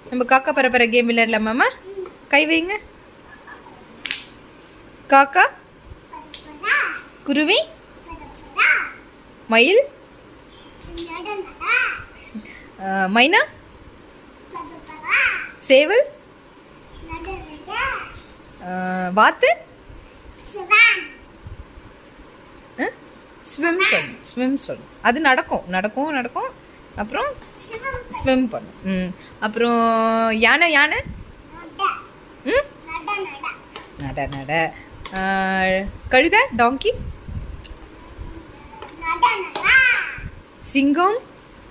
நம்ம காக்கா பரப்பர கேம் விளையாடலாமாம்மா கை வைங்க காக்கா குருவி மயில் ஆ, மைனா சேவல் ஆ, வாத்து ஸ்விம் சொல்லணும் ஸ்விம் சொல்லணும் அது நடக்கும் நடக்கும் நடக்கும் அப்புறம் ஸ்விம் பண்ணும் ம் அப்புறம் யானை யானை ம் நட நட ஆ, கழுதை டாங்கி சிங்கம்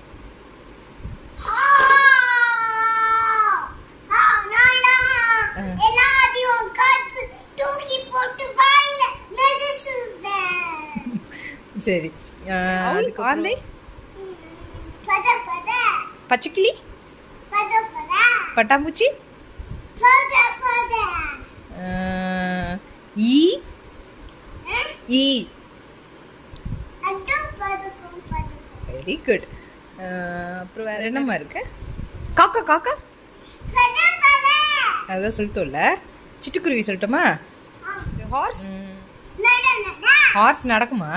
எல்லாத்தையும் காத்து தூக்கி போட்டு வாயில மெதிச்சுவேன் சரி ஆ, அதுக்கு ஆந்தை பத பத பச்சைக்கிளி பத பத பட்டாம்பூச்சி பத பத ஆ, ஈ ஈ அட்டும் பதுக்கும் பதுக்கும் வெரி குட் அப்புறம் வேற என்னம்மா இருக்கு காக்கா காக்கா பத பத அதான் சொல்லிட்டோம்ல சிட்டுக்குருவி சொல்லட்டுமா ஹார்ஸ் நட நட ஹார்ஸ் நடக்குமா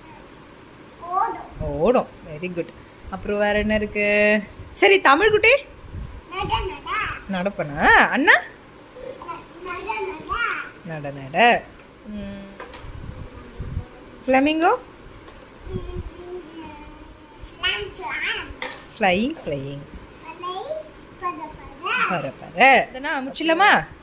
ஓடும் ஓடும் வெரி குட் அப்புறம் வேற என்ன இருக்கு சரி தமிழ் குட்டி நட நட நடப்பனா அண்ணா நட நட நட நட flamingo slam slam flying flying பலை பத பத பர பர இதனா முச்சிலமா